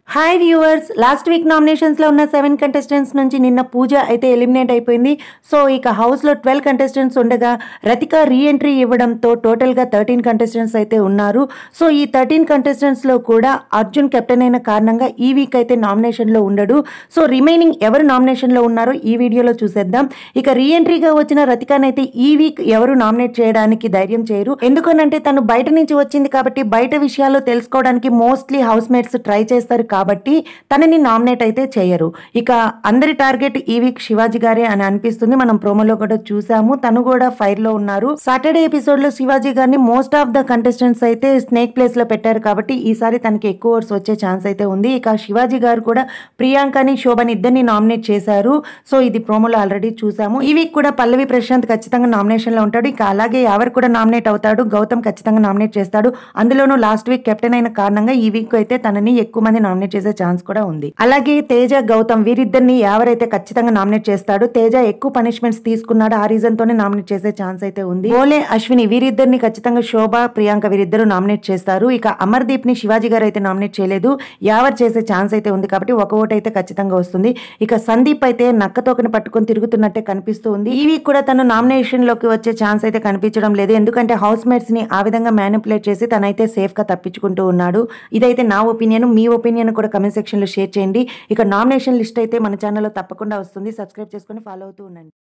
hi viewers last week నామినేషన్స్లో ఉన్న seven contestants నుంచి నిన్న పూజ అయితే ఎలిమినేట్ అయిపోయింది సో ఇక హౌస్లో ట్వెల్వ్ కంటెస్టెంట్స్ ఉండగా రతిక రీ ఎంట్రీ ఇవ్వడంతో టోటల్గా థర్టీన్ కంటెస్టెంట్స్ అయితే ఉన్నారు సో ఈ థర్టీన్ కంటెస్టెంట్స్లో కూడా అర్జున్ కెప్టెన్ అయిన కారణంగా ఈ వీక్ అయితే నామినేషన్లో ఉండడు సో రిమైనింగ్ ఎవరు నామినేషన్లో ఉన్నారో ఈ వీడియోలో చూసేద్దాం ఇక రీ ఎంట్రీగా వచ్చిన రతికానైతే ఈ వీక్ ఎవరు నామినేట్ చేయడానికి ధైర్యం చేయరు ఎందుకనంటే తను బయట నుంచి వచ్చింది కాబట్టి బయట విషయాలు తెలుసుకోవడానికి మోస్ట్లీ హౌస్ మేట్స్ ట్రై చేస్తారు కాబట్టి తనని నామినేట్ అయితే చేయరు ఇక అందరి టార్గెట్ ఈ వీక్ శివాజీ గారే అని అనిపిస్తుంది మనం ప్రోమోలో కూడా చూసాము తను కూడా ఫైర్ లో ఉన్నారు సాటర్డే ఎపిసోడ్ లో శివాజీ గారిని మోస్ట్ ఆఫ్ ద కంటెస్టెంట్స్ అయితే స్నేక్ ప్లేస్ లో పెట్టారు కాబట్టి ఈసారి తనకి ఎక్కువ ఓట్స్ వచ్చే ఛాన్స్ అయితే ఉంది ఇక శివాజీ గారు కూడా ప్రియాంకని శోభని ఇద్దరిని నామినేట్ చేశారు సో ఇది ప్రోమోలో ఆల్రెడీ చూసాము ఈ వీక్ కూడా పల్లవి ప్రశాంత్ ఖచ్చితంగా నామినేషన్ లో ఉంటాడు ఇక అలాగే ఎవరు కూడా నామినేట్ అవుతాడు గౌతమ్ ఖచ్చితంగా నామినేట్ చేస్తాడు అందులోనూ లాస్ట్ వీక్ కెప్టెన్ అయిన కారణంగా ఈ వీక్ అయితే తనని ఎక్కువ మంది నామినేట్ చేసే ఛాన్స్ కూడా ఉంది అలాగే తేజ గౌతమ్ వీరిద్దరిని ఎవరైతే ఖచ్చితంగా నామినేట్ చేస్తాడు తేజ ఎక్కువ పనిష్మెంట్స్ తీసుకున్నాడు ఆ రీజన్ తోనే నామినేట్ చేసే ఛాన్స్ అయితే ఉంది ఓలే అశ్విని వీరిద్దరిని ఖచ్చితంగా శోభ ప్రియాంక వీరిద్దరు నామినేట్ చేస్తారు ఇక అమర్దీప్ ని శివాజీ గారు అయితే నామినేట్ చేయలేదు యావర్ చేసే ఛాన్స్ అయితే ఉంది కాబట్టి ఒక ఓటు అయితే ఖచ్చితంగా వస్తుంది ఇక సందీప్ అయితే నక్కతోకని పట్టుకొని తిరుగుతున్నట్టే కనిపిస్తూ ఉంది ఈ వీక్ కూడా తను నామినేషన్ లోకి వచ్చే ఛాన్స్ అయితే కనిపించడం లేదు ఎందుకంటే హౌస్ మేట్స్ ని ఆ విధంగా మ్యానిపులేట్ చేసి తనైతే సేఫ్ గా తప్పించుకుంటూ ఉన్నాడు ఇదైతే నా ఒపీనియన్ మీ ఒపీనియన్ కూడా కమెంట్ సెక్షన్ లో షేర్ చేయండి ఇక నామినేషన్ లిస్ట్ అయితే మన ఛానల్లో తప్పకుండా వస్తుంది సబ్స్క్రైబ్ చేసుకొని ఫాలో అవుతూ ఉండండి